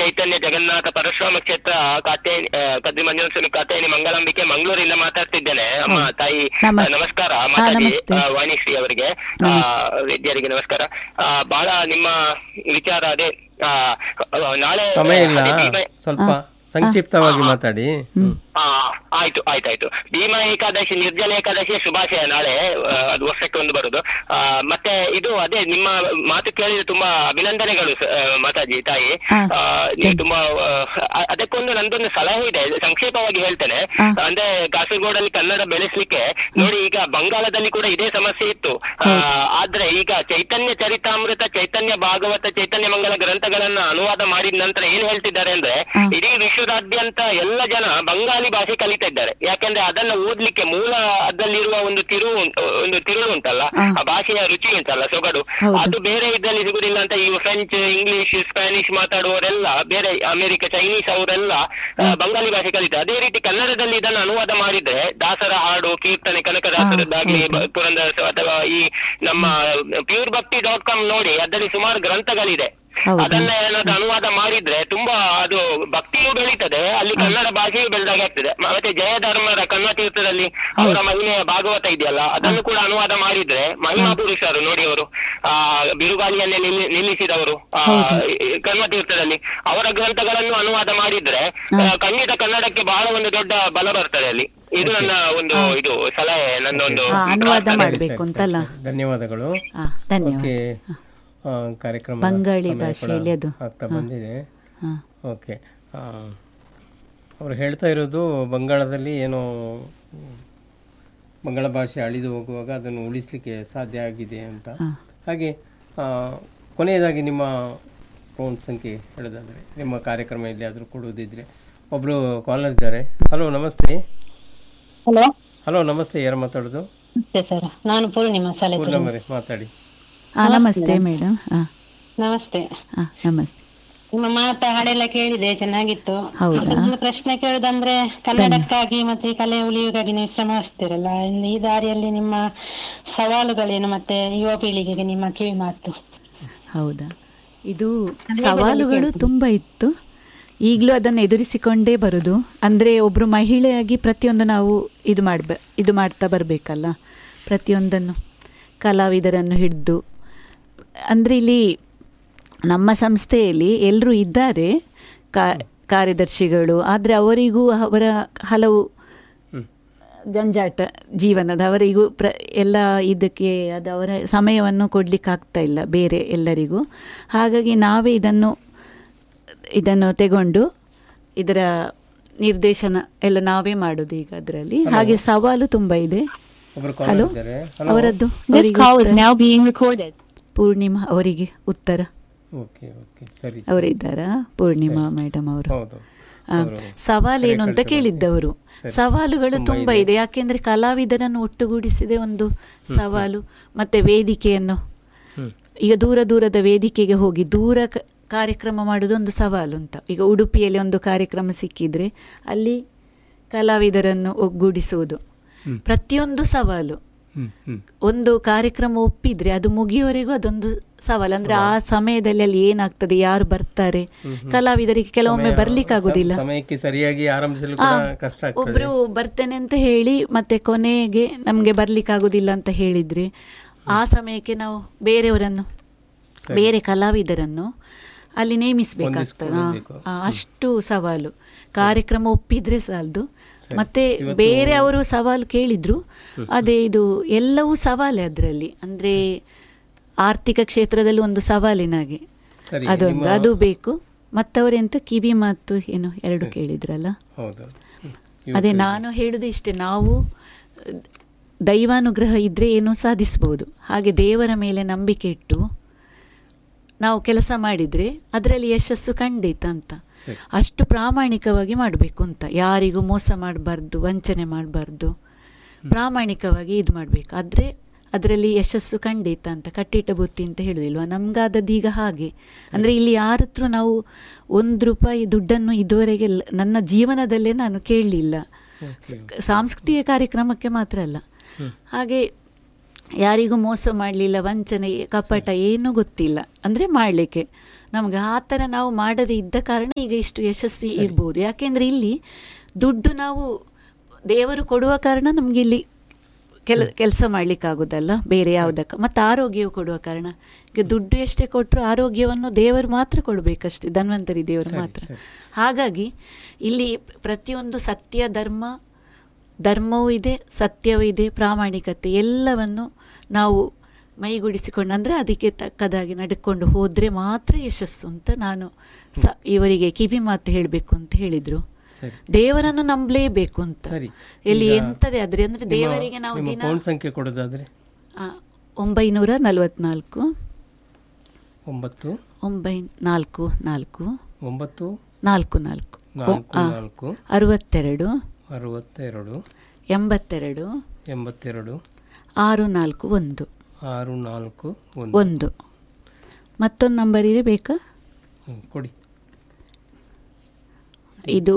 ಚೈತನ್ಯ ಜಗನ್ನಾಥ ಪರಶುರಾಮ ಕ್ಷೇತ್ರ ಕಾತೆ ಕದ್ರಿ ಮಂಜುನಾಥ ಸ್ವಾಮಿ ಕಾತೇನಿ ಮಂಗಳಂಬಿಕೆ ಮಂಗಳೂರಿಂದ ಮಾತಾಡ್ತಿದ್ದೇನೆ ಅಮ್ಮ ತಾಯಿ ನಮಸ್- ಆ, ನಮಸ್ಕಾರ ಹಾ, ಮಾತಾಡಿ ನಮಸ್ತೆ. ಆ, ವಾಣಿಶ್ರೀ ಅವರಿಗೆ ಆ, ವಿದ್ಯಾರಿಗೆ ನಮಸ್ಕಾರ ಆ, ಬಹಳ ನಿಮ್ಮ ವಿಚಾರ ಅದೇ ಆ, ನಾಳೆ ಸಮಯ ಇಲ್ಲ ಅದೇ ಭೀಮ- ಸ್ವಲ್ಪ ಸಂಕ್ಷಿಪ್ತವಾಗಿ ಮಾತಾಡಿ ಆ, ಆಯ್ತು ಆಯ್ತಾಯ್ತು ಭೀಮ ಏಕಾದಶಿ ನಿರ್ಜಲ ಏಕಾದಶಿಯ ಶುಭಾಶಯ ನಾಳೆ ಆ, ಅದು ವರ್ಷಕ್ಕೆ ಒಂದು ಬರುದು ಆ, ಮತ್ತೆ ಇದು ಅದೇ ನಿಮ್ಮ ಮಾತು ಕೇಳಿದ್ರೆ ತುಂಬಾ ಅಭಿನಂದನೆಗಳು ಸ- ಆ, ಮಾತಾಜಿ ತಾಯಿ ಹಾ. ಆ, ನೀವು ತುಂಬಾ ಆ, ಅ- ಅದಕ್ಕೊಂದು ನಂದೊಂದು ಸಲಹೆ ಇದೆ ಸಂಕ್ಷೇಪವಾಗಿ ಹೇಳ್ತೇನೆ ಹಾ. ಅಂದ್ರೆ ಕಾಸರಗೋಡಲ್ಲಿ ಕನ್ನಡ ಬೆಳೆಸಲಿಕ್ಕೆ ನೋಡಿ ಈಗ ಬಂಗಾಳದಲ್ಲಿ ಕೂಡ ಇದೇ ಸಮಸ್ಯೆ ಇತ್ತು ಆ, ಆದ್ರೆ ಈಗ ಚೈತನ್ಯ ಚರಿತಾಮೃತ ಚೈತನ್ಯ ಭಾಗವತ ಚೈತನ್ಯ ಮಂಗಲ ಗ್ರಂಥಗಳನ್ನ ಅನುವಾದ ಮಾಡಿದ ನಂತರ ಏನ್ ಹೇಳ್ತಿದ್ದಾರೆ ಅಂದ್ರೆ ಹಾ. ಇಡೀ ವಿಶ್ವದಾದ್ಯಂತ ಎಲ್ಲ ಜನ ಬಂಗಾಳಿ ಭಾಷೆ ಕಲಿತಾ ಇದ್ದಾರೆ ಯಾಕಂದ್ರೆ ಅದನ್ನ ಓದ್ಲಿಕ್ಕೆ ಮೂಲ ಅದರಲ್ಲಿರುವ ಒಂದು ತಿರುವು ಉಂಟು- ಒಂದು ತಿರುಳು ಉಂಟಲ್ಲ ಹಾ. ಆ ಭಾಷೆಯ ರುಚಿ ಉಂಟಲ್ಲ ಸೊಗಡು ಹೌದು. ಅದು ಬೇರೆ ಇದ್ರಲ್ಲಿ ಸಿಗುದಿಲ್ಲ ಅಂತ ಈ ಫ್ರೆಂಚ್ ಇಂಗ್ಲಿಷ್ ಸ್ಪ್ಯಾನಿಷ್ ಮಾತಾಡುವವರೆಲ್ಲ ಬೇರೆ ಅಮೆರಿಕ ಚೈನೀಸ್ ಅವರೆಲ್ಲ ಆ, ಬಂಗಾಳಿ ಭಾಷೆ ಕಲಿತಾರೆ ಅದೇ ರೀತಿ ಕನ್ನಡದಲ್ಲಿ ಇದನ್ನು ಅನುವಾದ ಮಾಡಿದ್ರೆ ದಾಸರ ಹಾಡು ಕೀರ್ತನೆ ಕನಕದಾಸರದ್ದಾಗ್ಲಿ ಹೌದು. ಬ- ಪುರಂದರ ಅಥವಾ ಈ ನಮ್ಮ ಪ್ಯೂರ್ ಭಕ್ತಿ ಡಾಟ್ ಕಾಮ್ ನೋಡಿ ಅದರಲ್ಲಿ ಸುಮಾರು ಗ್ರಂಥಗಳಿದೆ ಹೌದಾ? ಅದನ್ನ ಏನಾದ್ರು ಅನುವಾದ ಮಾಡಿದ್ರೆ ತುಂಬಾ ಅದು ಭಕ್ತಿಯೂ ಬೆಳೀತದೆ ಅಲ್ಲಿ ಕನ್ನಡ ಭಾಷೆಯೂ ಬೆಳೆದಾಗ ಆಗ್ತದೆ ಮ- ಮತ್ತೆ ಜಯಧರ್ಮರ ಕನ್ನಡ ತೀರ್ಥದಲ್ಲಿ ಅವರ ಮಹಿಮೆಯ ಭಾಗವತ ಇದೆಯಲ್ಲ ಅದನ್ನು ಕೂಡ ಅನುವಾದ ಮಾಡಿದ್ರೆ ಮಹಿಮಾ ಪುರುಷರು ನೋಡಿ ಅವರು ಆ ಬಿರುಗಾಳಿಯನ್ನೇ ನಿಲ್ಲಿ- ನಿಲ್ಲಿಸಿದವರು ಆ, ಈ ಕನ್ನಡ ತೀರ್ಥದಲ್ಲಿ ಅವರ ಗ್ರಂಥಗಳನ್ನು ಅನುವಾದ ಮಾಡಿದ್ರೆ ಆ, ಖಂಡಿತ ಕನ್ನಡಕ್ಕೆ ಬಹಳ ಒಂದು ದೊಡ್ಡ ಬಲ ಬರ್ತದೆ ಅಲ್ಲಿ ಇದು ನನ್ನ ಒಂದು ಇದು ಸಲಹೆ ನನ್ನ ಒಂದು ಹಾ, ಅನುವಾದ ಪ್ರಾರ್ಥನೆ. ಮಾಡ್ಬೇಕು ಅಂತಲ್ಲ ಧನ್ಯವಾದಗಳು ಹಾ ಧನ್ಯವಾದ ಓಕೆ ಆ, ಕಾರ್ಯಕ್ರಮ ಬಂಗಾಳಿ ಸಮಯ ಕೂಡ ಭಾಷೆಯಲ್ಲಿ ಅದು. ಆಗ್ತಾ ಬಂದಿದೆ ಹಾ ಓಕೆ ಆ, ಅವ್ರು ಹೇಳ್ತಾ ಇರೋದು ಬಂಗಾಳದಲ್ಲಿ ಏನೋ ಮ್, ಬಂಗಾಳ ಭಾಷೆ ಅಳಿದು ಹೋಗುವಾಗ ಅದನ್ನು ಉಳಿಸ್ಲಿಕ್ಕೆ ಸಾಧ್ಯ ಆಗಿದೆ ಅಂತ ಹಾಗೆ ಆ, ಕೊನೆಯದಾಗಿ ನಿಮ್ಮ ಫೋನ್ ಸಂಖ್ಯೆ ಹೇಳೋದಾದರೆ ನಿಮ್ಮ ಕಾರ್ಯಕ್ರಮ ಎಲ್ಲಿಯಾದರೂ ಕೊಡುವುದಿದ್ರೆ ಒಬ್ಬರು ಕಾಲರ್ ಇದ್ದಾರೆ ಹಲೋ ನಮಸ್ತೆ ಹಲೋ ಹಲೋ ನಮಸ್ತೆ ಯಾರು ಮಾತಾಡೋದು ನಮಸ್ತೆ ಸರ್ ನಾನು ಪೂರ್ಣಿಮಾ ಸಾಲೆ ಪೂರ್ಣಮರೆ ಮಾತಾಡಿ ಹಾ ನಮಸ್ತೆ ಮೇಡಮ್ ಹಾ ನಮಸ್ತೆ ಹಾ ನಮಸ್ತೆ ನಿಮ್ಮ ಮಾತ ಹಾಡೆಲ್ಲ ಕೇಳಿದೆ ಚೆನ್ನಾಗಿತ್ತು ಹೌದಾ? ಒಂದು ಪ್ರಶ್ನೆ ಕೇಳುದಂದ್ರೆ ಕನ್ನಡಕ್ಕಾಗಿ ಮತ್ತೆ ಈ ಕಲೆ ಉಳಿಯುವುದಾಗಿ ನೀವು ಶ್ರಮ ವಹಿಸ್ತೀರಲ್ಲ ಇಲ್ಲಿ ಈ ದಾರಿಯಲ್ಲಿ ನಿಮ್ಮ ಸವಾಲುಗಳೇನು ಮತ್ತೆ ಯುವ ಪೀಳಿಗೆಗೆ ನಿಮ್ಮ ಕಿವಿ ಮಾತು ಹೌದಾ ಇದು ಸವಾಲುಗಳು ತುಂಬ ಇತ್ತು ಈಗಲೂ ಅದನ್ನು ಎದುರಿಸಿಕೊಂಡೇ ಬರೋದು ಅಂದರೆ ಒಬ್ಬರು ಮಹಿಳೆಯಾಗಿ ಪ್ರತಿಯೊಂದು ನಾವು ಇದು ಮಾಡ್ಬ ಇದು ಮಾಡ್ತಾ ಬರಬೇಕಲ್ಲ ಪ್ರತಿಯೊಂದನ್ನು ಕಲಾವಿದರನ್ನು ಹಿಡಿದು ಅಂದರೆ ಇಲ್ಲಿ ನಮ್ಮ ಸಂಸ್ಥೆಯಲ್ಲಿ ಎಲ್ಲರೂ ಇದ್ದಾರೆ ಕಾ ಕಾರ್ಯದರ್ಶಿಗಳು ಆದರೆ ಅವರಿಗೂ ಅವರ ಹಲವು ಜಂಜಾಟ ಜೀವನದ ಅವರಿಗೂ ಪ್ರ ಎಲ್ಲ ಇದಕ್ಕೆ ಅದು ಅವರ ಸಮಯವನ್ನು ಕೊಡಲಿಕ್ಕೆ ಆಗ್ತಾ ಇಲ್ಲ ಬೇರೆ ಎಲ್ಲರಿಗೂ ಹಾಗಾಗಿ ನಾವೇ ಇದನ್ನು ಇದನ್ನು ತೆಗೊಂಡು ಇದರ ನಿರ್ದೇಶನ ಎಲ್ಲ ನಾವೇ ಮಾಡೋದು ಈಗ ಅದರಲ್ಲಿ ಹಾಗೆ ಸವಾಲು ತುಂಬ ಇದೆ ಒಬ್ಬರು ಹಲೋ ಕಾಲರ್ ಇದ್ದಾರೆ ಹಲೋ ಅವರದ್ದು This ಅವರಿಗೆ call is ಉತ್ತರ. now being recorded. ಪೂರ್ಣಿಮಾ ಅವರಿಗೆ ಉತ್ತರ ಓಕೆ ಓಕೆ ಸರಿ ಅವರಿದ್ದಾರಾ ಪೂರ್ಣಿಮಾ ಮೇಡಮ್ ಅವರು ಹೌದು ಆ, ಸವಾಲೇನು ಅಂತ ಕೇಳಿದ್ದವರು ಸವಾಲುಗಳು ತುಂಬ ಇದೆ ಯಾಕೆಂದ್ರೆ ಕಲಾವಿದರನ್ನು ಒಟ್ಟುಗೂಡಿಸಿದೆ ಒಂದು ಸವಾಲು ಮತ್ತೆ ವೇದಿಕೆಯನ್ನು ಈಗ ದೂರ ದೂರದ ವೇದಿಕೆಗೆ ಹೋಗಿ ದೂರ ಕ- ಕಾರ್ಯಕ್ರಮ ಮಾಡೋದು ಒಂದು ಸವಾಲು ಅಂತ ಈಗ ಉಡುಪಿಯಲ್ಲಿ ಒಂದು ಕಾರ್ಯಕ್ರಮ ಸಿಕ್ಕಿದ್ರೆ ಅಲ್ಲಿ ಕಲಾವಿದರನ್ನು ಒಗ್ಗೂಡಿಸುವುದು ಪ್ರತಿಯೊಂದು ಸವಾಲು ಹ್ಮ್ ಹ್ಮ್ ಒಂದು ಕಾರ್ಯಕ್ರಮ ಒಪ್ಪಿದ್ರೆ ಅದು ಮುಗಿಯುವವರೆಗೂ ಅದೊಂದು ಸವಾಲು ಅಂದ್ರೆ ಆ ಸಮಯದಲ್ಲಿ ಅಲ್ಲಿ ಏನಾಗ್ತದೆ ಯಾರು ಬರ್ತಾರೆ ಕಲಾವಿದರಿಗೆ ಕೆಲವೊಮ್ಮೆ ಬರ್ಲಿಕ್ಕಾಗುದಿಲ್ಲ ಸಮಯಕ್ಕೆ ಸರಿಯಾಗಿ ಆರಂಭಿಸಲು ಆ, ಕೂಡ ಕಷ್ಟ ಆಗ್ತದೆ ಒಬ್ರು ಬರ್ತೇನೆ ಅಂತ ಹೇಳಿ ಮತ್ತೆ ಕೊನೆಗೆ ನಮ್ಗೆ ಬರ್ಲಿಕ್ಕಾಗುದಿಲ್ಲ ಅಂತ ಹೇಳಿದ್ರೆ ಆ ಸಮಯಕ್ಕೆ ನಾವು ಬೇರೆಯವರನ್ನು ಬೇರೆ ಕಲಾವಿದರನ್ನು ಅಲ್ಲಿ ನೇಮಿಸ್ಬೇಕಾಗ್ತದೆ ಆ, ಆ, ಅಷ್ಟು ಸವಾಲು ಕಾರ್ಯಕ್ರಮ ಒಪ್ಪಿದ್ರೆ ಸಾಲದು ಮತ್ತೆ ಬೇರೆ ಅವರು ಸವಾಲು ಕೇಳಿದ್ರು ಅದೇ ಇದು ಎಲ್ಲವೂ ಸವಾಲೇ ಅದರಲ್ಲಿ ಅಂದ್ರೆ ಆರ್ಥಿಕ ಕ್ಷೇತ್ರದಲ್ಲಿ ಒಂದು ಸವಾಲಿನಾಗೆ ಸರಿ ಅದೊಂದು ಅದು ಬೇಕು ಮತ್ತವರೆಂತ ಕಿವಿ ಮಾತು ಏನು ಎರಡು ಕೇಳಿದ್ರಲ್ಲ ಹೌದು ಹ್ಮ್. ಅದೇ ನಾನು ಹೇಳುದು ಇಷ್ಟೇ ನಾವು ಅಹ್, ದೈವಾನುಗ್ರಹ ಇದ್ರೆ ಏನೂ ಸಾಧಿಸ್ಬೋದು ಹಾಗೆ ದೇವರ ಮೇಲೆ ನಂಬಿಕೆ ಇಟ್ಟು ನಾವು ಕೆಲಸ ಮಾಡಿದ್ರೆ ಅದರಲ್ಲಿ ಯಶಸ್ಸು ಖಂಡಿತ ಅಂತ ಸರಿ. ಅಷ್ಟು ಪ್ರಾಮಾಣಿಕವಾಗಿ ಮಾಡಬೇಕು ಅಂತ ಯಾರಿಗೂ ಮೋಸ ಮಾಡಬಾರ್ದು ವಂಚನೆ ಮಾಡಬಾರ್ದು ಪ್ರಾಮಾಣಿಕವಾಗಿ ಇದು ಮಾಡಬೇಕು ಆದರೆ ಅದರಲ್ಲಿ ಯಶಸ್ಸು ಖಂಡಿತ ಅಂತ ಕಟ್ಟಿಟ್ಟ ಬುತ್ತಿ ಅಂತ ಹೇಳುದಿಲ್ವಾ ನಮ್ಗಾದದ್ದು ಈಗ ಹಾಗೆ ಅಂದರೆ ಇಲ್ಲಿ ಯಾರ ಹತ್ರ ನಾವು ಒಂದು ರೂಪಾಯಿ ದುಡ್ಡನ್ನು ಇದುವರೆಗೆ ಲ- ನನ್ನ ಜೀವನದಲ್ಲೇ ನಾನು ಕೇಳಲಿಲ್ಲ ಸಾಂಸ್ಕೃತಿಕ ಕಾರ್ಯಕ್ರಮಕ್ಕೆ ಮಾತ್ರ ಅಲ್ಲ ಹಾಗೆ ಯಾರಿಗೂ ಮೋಸ ಮಾಡಲಿಲ್ಲ ವಂಚನೆ ಕಪಟ ಏನೂ ಗೊತ್ತಿಲ್ಲ ಅಂದರೆ ಮಾಡಲಿಕ್ಕೆ ನಮ್ಗೆ ಆ ಥರ ನಾವು ಮಾಡದೇ ಇದ್ದ ಕಾರಣ ಈಗ ಇಷ್ಟು ಯಶಸ್ವಿ ಇರ್ಬೋದು ಯಾಕೆಂದ್ರೆ ಇಲ್ಲಿ ದುಡ್ಡು ನಾವು ದೇವರು ಕೊಡುವ ಕಾರಣ ನಮ್ಗೆ ಇಲ್ಲಿ ಕೆಲ ಕೆಲಸ ಮಾಡ್ಲಿಕ್ಕಾಗೋದಲ್ಲ ಬೇರೆ ಯಾವುದಕ್ಕ ಮತ್ತು ಆರೋಗ್ಯವು ಕೊಡುವ ಕಾರಣ ಈಗ ದುಡ್ಡು ಎಷ್ಟೇ ಕೊಟ್ಟರು ಆರೋಗ್ಯವನ್ನು ದೇವರು ಮಾತ್ರ ಕೊಡಬೇಕಷ್ಟೇ ಧನ್ವಂತರಿ ದೇವರು ಮಾತ್ರ ಹಾಗಾಗಿ ಇಲ್ಲಿ ಪ್ರತಿಯೊಂದು ಸತ್ಯ ಧರ್ಮ ಧರ್ಮವೂ ಇದೆ ಸತ್ಯವೂ ಇದೆ ಪ್ರಾಮಾಣಿಕತೆ ಎಲ್ಲವನ್ನು ನಾವು ಮೈಗೂಡಿಸಿಕೊಂಡು ಅಂದರೆ ಅದಕ್ಕೆ ತಕ್ಕದಾಗಿ ನಡ್ಕೊಂಡು ಹೋದರೆ ಮಾತ್ರ ಯಶಸ್ಸು ಅಂತ ನಾನು ಸ ಇವರಿಗೆ ಕಿವಿ ಮಾತು ಹೇಳಬೇಕು ಅಂತ ಹೇಳಿದರು ಸರಿ ದೇವರನ್ನು ನಂಬಲೇಬೇಕು ಅಂತ ಸರಿ. ಎಲ್ಲಿ ಈಗ ಎಂತದೇ ಆದ್ರೆ ಅಂದ್ರೆ ನಿಮ್ಮ- ದೇವರಿಗೆ ನಾವು ನಿಮ್ಮ ದಿನ ಫೋನ್ ಸಂಖ್ಯೆ ಕೊಡೋದಾದ್ರೆ ಆ, ಒಂಬೈನೂರ ನಲವತ್ನಾಲ್ಕು ಒಂಬತ್ತು ಒಂಬೈ ನಾಲ್ಕು ನಾಲ್ಕು ಒಂಬತ್ತು ನಾಲ್ಕು ನಾಲ್ಕು ನಾಲ್ಕು ಆ, ನಾಲ್ಕು ಅರವತ್ತೆರಡು ಅರವತ್ತೆರಡು ಎಂಬತ್ತೆರಡು ಎಂಬತ್ತೆರಡು ಆರು ನಾಲ್ಕು ಒಂದು ಆರು ನಾಲ್ಕು ಒಂದು ಒಂದು ಮತ್ತೊಂದು ನಂಬರ್ ಇದೆ ಬೇಕಾ ಹ್ಮ್, ಕೊಡಿ ಇದು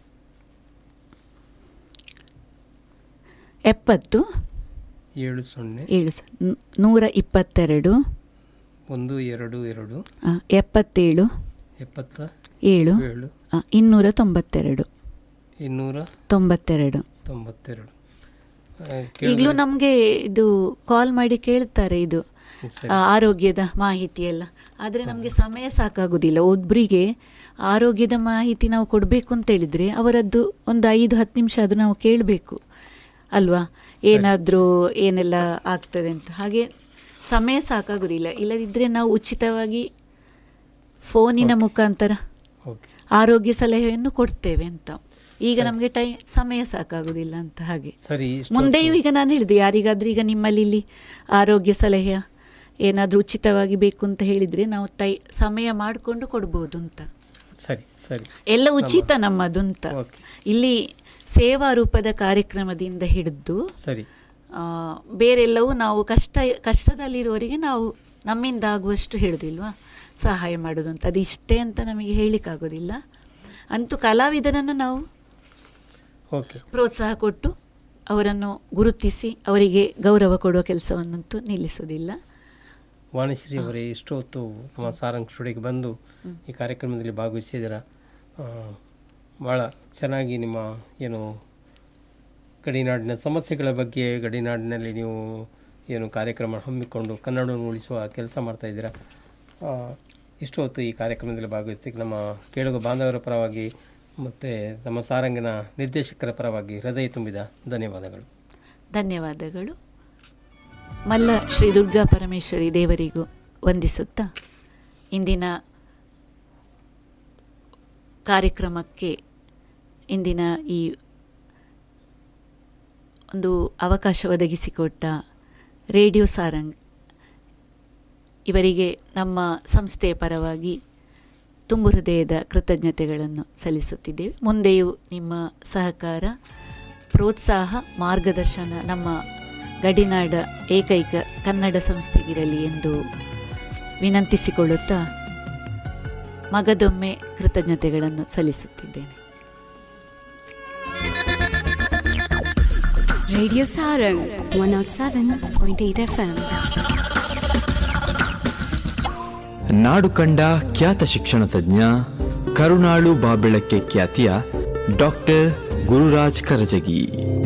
ಎಪ್ಪತ್ತು ಏಳು ಸೊನ್ನೆ ಏಳು ಸ- ನು- ನೂರ ಇಪ್ಪತ್ತೆರಡು ಒಂದು ಎರಡು ಎರಡು ಆ, ಎಪ್ಪತ್ತೇಳು ಎಪ್ಪತ್ತ ಏಳು ಏಳು ಆ, ಇನ್ನೂರ ತೊಂಬತ್ತೆರಡು ಇನ್ನೂರ ತೊಂಬತ್ತೆರಡು ತೊಂಬತ್ತೆರಡು ಆ, ಈಗಲೂ ಕೇಳಿದ್ರೆ- ನಮಗೆ ಇದು ಕಾಲ್ ಮಾಡಿ ಕೇಳ್ತಾರೆ ಇದು ಸರಿ. ಆ, ಆರೋಗ್ಯದ ಮಾಹಿತಿ ಎಲ್ಲ ಆದರೆ ನಮಗೆ ಸಮಯ ಸಾಕಾಗೋದಿಲ್ಲ ಒಬ್ರಿಗೆ ಆರೋಗ್ಯದ ಮಾಹಿತಿ ನಾವು ಕೊಡಬೇಕು ಅಂತ ಹೇಳಿದ್ರೆ ಅವರದ್ದು ಒಂದು ಐದು ಹತ್ತು ನಿಮಿಷ ಅದು ನಾವು ಕೇಳಬೇಕು ಅಲ್ವಾ ಏನಾದರೂ ಏನೆಲ್ಲ ಆಗ್ತದೆ ಅಂತ ಹಾಗೆ ಸಮಯ ಸಾಕಾಗೋದಿಲ್ಲ ಇಲ್ಲದಿದ್ದರೆ ನಾವು ಉಚಿತವಾಗಿ ಫೋನಿನ ಮುಖಾಂತರ ಓಕೆ ಆರೋಗ್ಯ ಸಲಹೆಯನ್ನು ಕೊಡ್ತೇವೆ ಅಂತ ಈಗ ನಮಗೆ ಟೈ ಸಮಯ ಸಾಕಾಗೋದಿಲ್ಲ ಅಂತ ಹಾಗೆ ಸರಿ ಇಷ್ಟು ಮುಂದೆಯೂ ಈಗ ನಾನು ಹೇಳಿದೆ ಯಾರಿಗಾದ್ರೂ ಈಗ ನಿಮ್ಮಲ್ಲಿ ಇಲ್ಲಿ ಆರೋಗ್ಯ ಸಲಹೆ ಏನಾದರೂ ಉಚಿತವಾಗಿ ಬೇಕು ಅಂತ ಹೇಳಿದರೆ ನಾವು ಟೈ ಸಮಯ ಮಾಡಿಕೊಂಡು ಕೊಡ್ಬೋದು ಅಂತ ಸರಿ ಸರಿ ಎಲ್ಲ ಉಚಿತ ನಮ್ಮದು ಅಂತ ಓಕೆ. ಇಲ್ಲಿ ಸೇವಾ ರೂಪದ ಕಾರ್ಯಕ್ರಮದಿಂದ ಹಿಡಿದು ಸರಿ ಆ, ಬೇರೆಲ್ಲವೂ ನಾವು ಕಷ್ಟ ಕಷ್ಟದಲ್ಲಿರುವವರಿಗೆ ನಾವು ನಮ್ಮಿಂದ ಆಗುವಷ್ಟು ಹೇಳೋದಿಲ್ವಾ ಸಹಾಯ ಮಾಡೋದು ಅಂತ ಅದು ಇಷ್ಟೇ ಅಂತ ನಮಗೆ ಹೇಳಲಿಕ್ಕಾಗೋದಿಲ್ಲ ಅಂತೂ ಕಲಾವಿದರನ್ನು ನಾವು ಓಕೆ ಪ್ರೋತ್ಸಾಹ ಕೊಟ್ಟು ಅವರನ್ನು ಗುರುತಿಸಿ ಅವರಿಗೆ ಗೌರವ ಕೊಡುವ ಕೆಲಸವನ್ನಂತೂ ನಿಲ್ಲಿಸುವುದಿಲ್ಲ ವಾಣಿಶ್ರೀ ಅವರೇ ಇಷ್ಟು ಹೊತ್ತು ನಮ್ಮ ಸಾರಂಗ್ ಸ್ಟುಡಿಯೋಗೆ ಬಂದು ಈ ಕಾರ್ಯಕ್ರಮದಲ್ಲಿ ಭಾಗವಹಿಸಿದ್ದೀರ ಆ, ಭಾಳ ಚೆನ್ನಾಗಿ ನಿಮ್ಮ ಏನು ಗಡಿನಾಡಿನ ಸಮಸ್ಯೆಗಳ ಬಗ್ಗೆ ಗಡಿನಾಡಿನಲ್ಲಿ ನೀವು ಏನು ಕಾರ್ಯಕ್ರಮ ಹಮ್ಮಿಕೊಂಡು ಕನ್ನಡವನ್ನು ಉಳಿಸುವ ಕೆಲಸ ಮಾಡ್ತಾಯಿದ್ದೀರಾ ಇಷ್ಟು ಹೊತ್ತು ಈ ಕಾರ್ಯಕ್ರಮದಲ್ಲಿ ಭಾಗವಹಿಸಿ ನಮ್ಮ ಕೇಳುಗ ಬಾಂಧವರ ಪರವಾಗಿ ಮತ್ತು ನಮ್ಮ ಸಾರಂಗಿನ ನಿರ್ದೇಶಕರ ಪರವಾಗಿ ಹೃದಯ ತುಂಬಿದ ಧನ್ಯವಾದಗಳು ಧನ್ಯವಾದಗಳು ಮಲ್ಲ ಶ್ರೀ ದುರ್ಗಾ ಪರಮೇಶ್ವರಿ ದೇವರಿಗೂ ವಂದಿಸುತ್ತಾ ಇಂದಿನ ಕಾರ್ಯಕ್ರಮಕ್ಕೆ ಇಂದಿನ ಈ ಒಂದು ಅವಕಾಶ ಒದಗಿಸಿಕೊಟ್ಟ ರೇಡಿಯೋ ಸಾರಂಗ್ ಇವರಿಗೆ ನಮ್ಮ ಸಂಸ್ಥೆಯ ಪರವಾಗಿ ತುಂಬು ಹೃದಯದ ಕೃತಜ್ಞತೆಗಳನ್ನು ಸಲ್ಲಿಸುತ್ತಿದ್ದೇವೆ ಮುಂದೆಯೂ ನಿಮ್ಮ ಸಹಕಾರ ಪ್ರೋತ್ಸಾಹ ಮಾರ್ಗದರ್ಶನ ನಮ್ಮ ಗಡಿನಾಡ ಏಕೈಕ ಕನ್ನಡ ಸಂಸ್ಥೆಗಿರಲಿ ಎಂದು ವಿನಂತಿಸಿಕೊಳ್ಳುತ್ತಾ ಮಗದೊಮ್ಮೆ ಕೃತಜ್ಞತೆಗಳನ್ನು ಸಲ್ಲಿಸುತ್ತಿದ್ದೇನೆ Radio Sarang 107.8 FM. ನಾಡು ಕಂಡ ಖ್ಯಾತ ಶಿಕ್ಷಣ ತಜ್ಞ ಕರುಣಾಳು ಬಾಬೆಳಕ್ಕೆ ಖ್ಯಾತಿಯ ಡಾಕ್ಟರ್ ಗುರುರಾಜ್ ಕರಜಗಿ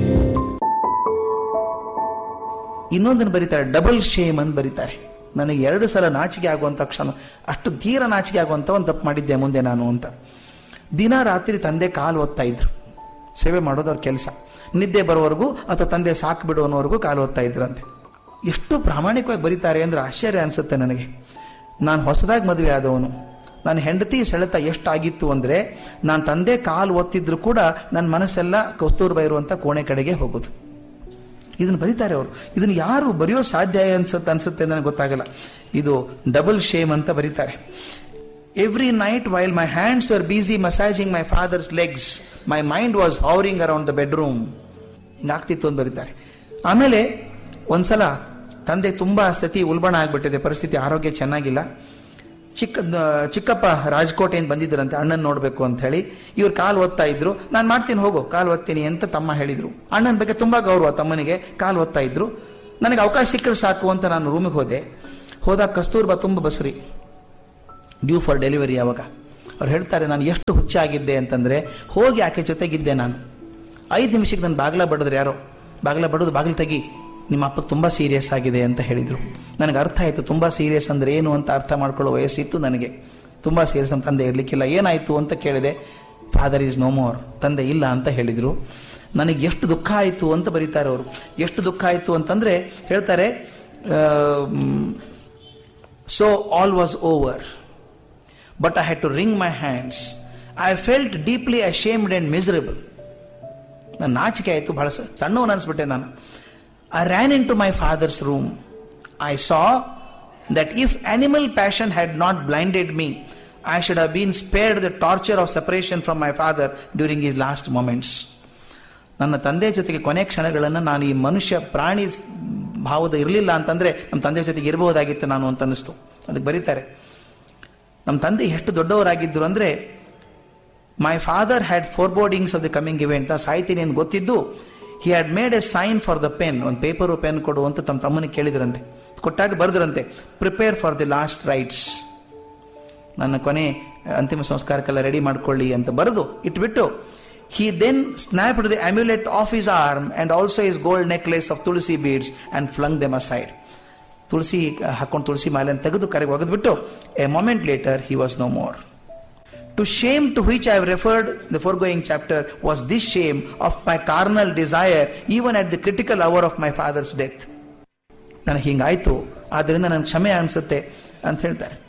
ಇನ್ನೊಂದನ್ನು ಬರೀತಾರೆ ಡಬಲ್ ಶೇಮ್ ಅಂತ ಬರೀತಾರೆ ನನಗೆ ಎರಡು ಸಲ ನಾಚಿಕೆ ಆಗುವಂತ ಕ್ಷಣ ಅಷ್ಟು ತೀರ ನಾಚಿಕೆ ಆಗುವಂತ ಒಂದು ತಪ್ಪು ಮಾಡಿದ್ದೆ ಮುಂದೆ ನಾನು ಅಂತ ದಿನ ರಾತ್ರಿ ತಂದೆ ಕಾಲು ಓದ್ತಾ ಇದ್ರು ಸೇವೆ ಮಾಡೋದು ಅವ್ರ ಕೆಲಸ ನಿದ್ದೆ ಬರೋವರೆಗೂ ಅಥವಾ ತಂದೆ ಸಾಕು ಬಿಡುವವರೆಗೂ ಕಾಲು ಓದ್ತಾ ಇದ್ರಂತೆ ಎಷ್ಟು ಪ್ರಾಮಾಣಿಕವಾಗಿ ಬರೀತಾರೆ ಅಂದ್ರೆ ಆಶ್ಚರ್ಯ ಅನಿಸುತ್ತೆ ನನಗೆ ನಾನು ಹೊಸದಾಗಿ ಮದುವೆ ಆದವನು ನನ್ನ ಹೆಂಡತಿ ಸೆಳೆತ ಎಷ್ಟಾಗಿತ್ತು ಅಂದ್ರೆ ನಾನು ತಂದೆ ಕಾಲು ಒತ್ತಿದ್ರು ಕೂಡ ನನ್ನ ಮನಸ್ಸೆಲ್ಲ ಕಸ್ತೂರ್ಬಾ ಇರುವಂತ ಕೋಣೆ ಕಡೆಗೆ ಹೋಗೋದು ಇದನ್ನು ಬರೀತಾರೆ ಅವರು ಇದನ್ನು ಯಾರು ಬರೆಯೋ ಸಾಧ್ಯ ಅನ್ಸುತ್ತೆ ಅನ್ಸುತ್ತೆ ನನಗೆ ಗೊತ್ತಾಗಲ್ಲ ಇದು ಡಬಲ್ ಶೇಮ್ ಅಂತ ಬರೀತಾರೆ every night while my hands were busy massaging my father's legs my mind was hovering around the bedroom ಹಿಂಗಾಗ್ತಿತ್ತು ಅಂತ ಬರೀತಾರೆ ಆಮೇಲೆ ಒಂದ್ಸಲ ತಂದೆ ತುಂಬಾ ಸ್ಥಿತಿ ಉಲ್ಬಣ ಆಗ್ಬಿಟ್ಟಿದೆ ಪರಿಸ್ಥಿತಿ ಆರೋಗ್ಯ ಚೆನ್ನಾಗಿಲ್ಲ ಚಿಕ್ಕ ಚಿಕ್ಕಪ್ಪ ರಾಜ್ಕೋಟೆಯಿಂದ ಬಂದಿದ್ದರಂತೆ ಅಣ್ಣನ್ ನೋಡ್ಬೇಕು ಅಂತ ಹೇಳಿ ಇವ್ರು ಕಾಲು ಓದ್ತಾ ಇದ್ರು ನಾನು ಮಾಡ್ತೀನಿ ಹೋಗು ಕಾಲು ಓದ್ತೀನಿ ಅಂತ ತಮ್ಮ ಹೇಳಿದ್ರು ಅಣ್ಣನ ಬಗ್ಗೆ ತುಂಬಾ ಗೌರವ ತಮ್ಮನಿಗೆ ಕಾಲು ಓದ್ತಾ ಇದ್ರು ನನಗೆ ಅವಕಾಶ ಸಿಕ್ಕರೆ ಸಾಕು ಅಂತ ನಾನು ರೂಮಿಗೆ ಹೋದೆ ಹೋದಾಗ ಕಸ್ತೂರ್ಬಾ ತುಂಬ ಬಸ್ರಿ ಡ್ಯೂ ಫಾರ್ ಡೆಲಿವರಿ ಅವಾಗ ಅವ್ರು ಹೇಳ್ತಾರೆ ನಾನು ಎಷ್ಟು ಹುಚ್ಚಾಗಿದ್ದೆ ಅಂತಂದರೆ ಹೋಗಿ ಆಕೆ ಜೊತೆಗಿದ್ದೆ ನಾನು ಐದು ನಿಮಿಷಕ್ಕೆ ನಾನು ಬಾಗಿಲ ಬಡಿದ್ರೆ ಯಾರೋ ಬಾಗಿಲ ಬಡೋದು ಬಾಗಿಲು ತೆಗಿ ನಿಮ್ಮ ಅಪ್ಪ ತುಂಬ ಸೀರಿಯಸ್ ಆಗಿದೆ ಅಂತ ಹೇಳಿದರು ನನಗೆ ಅರ್ಥ ಆಯಿತು ತುಂಬ ಸೀರಿಯಸ್ ಅಂದರೆ ಏನು ಅಂತ ಅರ್ಥ ಮಾಡ್ಕೊಳ್ಳೋ ವಯಸ್ಸಿತ್ತು ನನಗೆ ತುಂಬ ಸೀರಿಯಸ್ ನಮ್ಮ ತಂದೆ ಇರಲಿಕ್ಕಿಲ್ಲ ಏನಾಯಿತು ಅಂತ ಕೇಳಿದೆ ಫಾದರ್ ಈಸ್ ನೋ ಮೋರ್ ತಂದೆ ಇಲ್ಲ ಅಂತ ಹೇಳಿದರು ನನಗೆ ಎಷ್ಟು ದುಃಖ ಆಯಿತು ಅಂತ ಬರೀತಾರೆ ಅವರು ಎಷ್ಟು ದುಃಖ ಆಯಿತು ಅಂತಂದರೆ ಹೇಳ್ತಾರೆ so all was over but I had to wring my hands I felt deeply ashamed and miserable ನನ್ನ ನಾಚಿಕೆ ಆಯಿತು ಬಹಳ ಸ- ಸಣ್ಣವನು ಅನಿಸ್ಬಿಟ್ಟೆ ನಾನು I ran into my father's room I saw that if animal passion had not blinded me I should have been spared the torture of separation from my father during his last moments ನನ್ನ ತಂದೆ ಜೊತೆಗೆ ಕೊನೆ ಕ್ಷಣಗಳನ್ನು ನಾನು ಈ ಮನುಷ್ಯ ಪ್ರಾಣಿ ಭಾವದ ಇರಲಿಲ್ಲ ಅಂತಂದ್ರೆ ನಮ್ಮ ತಂದೆ ಜೊತೆಗೆ ಇರಬಹುದಾಗಿತ್ತು ನಾನು ಅಂತ ಅನ್ನಿಸ್ತು ಅದಕ್ಕೆ ಬರೀತಾರೆ ನಮ್ಮ ತಂದೆ ಎಷ್ಟು ದೊಡ್ಡವರಾಗಿದ್ದರು ಅಂದರೆ my father had forebodings of the coming event ಸಾಯ್ತೀನಿ ಅಂತ ಗೊತ್ತಿದ್ದು he had made a sign for the pen ಒಂದು ಪೇಪರು ಪೆನ್ ಕೊಡು ಅಂತ ತಮ್ಮ ತಮ್ಮನಿಗೆ ಕೇಳಿದ್ರಂತೆ ಕೊಟ್ಟಾಗ ಬರೆದ್ರಂತೆ prepare for the last rites ನನ್ನ ಕೊನೆ ಅಂತಿಮ ಸಂಸ್ಕಾರಕ್ಕೆಲ್ಲ ರೆಡಿ ಮಾಡ್ಕೊಳ್ಳಿ ಅಂತ ಬರೆದು ಇಟ್ಬಿಟ್ಟು he then snapped the amulet off his arm and also his gold necklace of tulasi beads and flung them aside ತುಳಸಿ ಹಾಕೊಂಡು ತುಳಸಿ ಮಾಲೆ ತೆಗೆದು ಕರೆಗೆ ಒಗೆದ್ಬಿಟ್ಟು a moment later he was no more To shame to which I have referred in the foregoing chapter was this shame of my carnal desire even at the critical hour of my father's death. ನನಗೆ ಹಿಂಗಾಯ್ತು ಆದ್ದರಿಂದ ನನಗೆ ಕ್ಷಮೆ ಅನಿಸುತ್ತೆ ಅಂತ ಹೇಳ್ತಾರೆ